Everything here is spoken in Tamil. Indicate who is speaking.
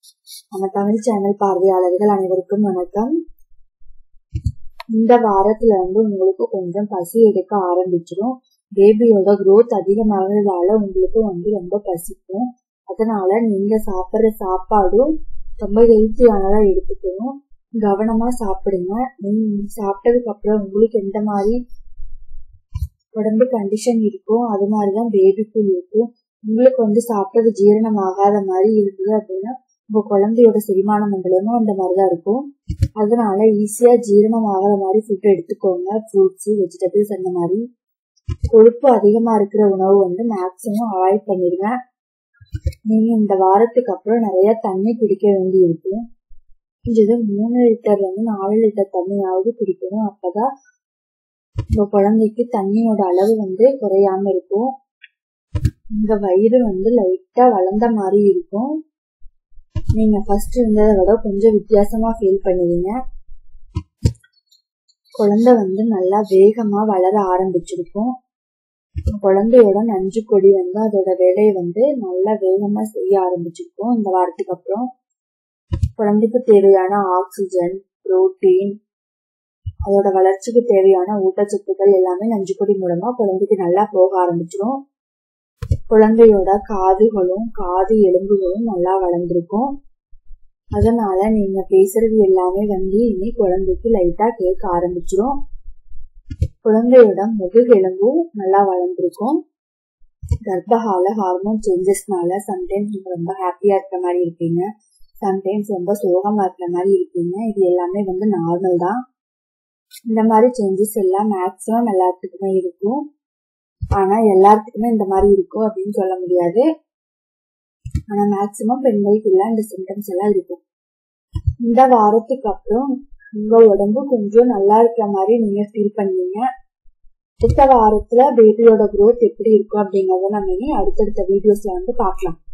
Speaker 1: நம்ம தமிழ் சேனல் பார்வையாளர்கள் அனைவருக்கும் வணக்கம் இந்த வாரத்துல வந்து உங்களுக்கு கொஞ்சம் பசி எடுக்க ஆரம்பிச்சிடும் பேபியோட growth அதிகமாகிறதால உங்களுக்கு வந்து ரொம்ப பசிக்கும் அதனால நீங்க சாப்பிட்ற சாப்பாடும் ரொம்ப ஹெல்த்தியானதா எடுத்துக்கணும் கவனமா சாப்பிடுங்க நீங்க சாப்பிட்டதுக்கு அப்புறம் உங்களுக்கு எந்த மாதிரி உடம்பு கண்டிஷன் இருக்கோ அது மாதிரிதான் பேபிக்கும் இருக்கும் உங்களுக்கு வந்து சாப்பிட்டது ஜீரணம் ஆகாத மாதிரி இருக்குது அப்படின்னா உங்க குழந்தையோட செரிமான மண்டலமும் அந்த மாதிரிதான் இருக்கும் அதனால ஈஸியா ஜீரணம் ஆகாத மாதிரி ஃபுட் எடுத்துக்கோங்க ஃப்ரூட்ஸ் வெஜிடபிள்ஸ் அந்த மாதிரி கொழுப்பு அதிகமா இருக்கிற உணவு வந்து மேக்சிமம் அவாய்ட் பண்ணிடுங்க நீங்க இந்த வாரத்துக்கு அப்புறம் நிறைய தண்ணி குடிக்க வேண்டி இருக்கும் இது மூணு லிட்டர்ல இருந்து நாலு லிட்டர் தண்ணியாவது குடிக்கணும் அப்பதான் உங்க குழந்தைக்கு தண்ணியோட அளவு வந்து குறையாம இருக்கும் உங்க வயிறு வந்து லைட்டா வளர்ந்த மாதிரி இருக்கும் நீங்க ஃபர்ஸ்ட் இருந்ததை விட கொஞ்சம் வித்தியாசமா ஃபீல் பண்ணுவீங்க குழந்தை வந்து நல்லா வேகமா வளர ஆரம்பிச்சிருக்கும் குழந்தையோட நஞ்சு கொடி வந்து அதோட வேலையை வந்து நல்லா வேகமா செய்ய ஆரம்பிச்சிருக்கும் இந்த வாரத்துக்கு அப்புறம் குழந்தைக்கு தேவையான ஆக்சிஜன் புரோட்டீன் அதோட வளர்ச்சிக்கு தேவையான ஊட்டச்சத்துக்கள் எல்லாமே நஞ்சு கொடி மூலமா குழந்தைக்கு நல்லா போக ஆரம்பிச்சிடும் குழந்தையோட காதுகளும் காது எலும்புகளும் நல்லா வளர்ந்துருக்கும் அதனால நீங்க பேசுறது எல்லாமே வந்து இனி குழந்தைக்கு லைட்டா கேட்க ஆரம்பிச்சிடும் குழந்தையோட முதுகெலும்பும் நல்லா வளர்ந்துருக்கும் கர்ப்பகால ஹார்மோன் சேஞ்சஸ்னால சம்டைம்ஸ் நீங்க ரொம்ப ஹாப்பியா இருக்கிற மாதிரி இருப்பீங்க சம்டைம்ஸ் ரொம்ப சோகமா இருக்கிற மாதிரி இருப்பீங்க இது எல்லாமே வந்து நார்மல் தான் இந்த மாதிரி சேஞ்சஸ் எல்லாம் மேக்ஸிமம் எல்லாத்துக்குமே இருக்கும் ஆனா எல்லாத்துக்குமே இந்த மாதிரி இருக்கும் அப்படின்னு சொல்ல முடியாது ஆனா மேக்சிமம் பெண்களுக்குள்ள இந்த சிம்டம்ஸ் எல்லாம் இருக்கும் இந்த வாரத்துக்கு அப்புறம் உங்க உடம்பு கொஞ்சம் நல்லா இருக்கிற மாதிரி நீங்க ஃபீல் பண்ணுவீங்க அடுத்த வாரத்துல பேபியோட growth எப்படி இருக்கும் அப்படிங்கறத நம்ம இனி அடுத்தடுத்த வீடியோஸ்ல வந்து பார்க்கலாம்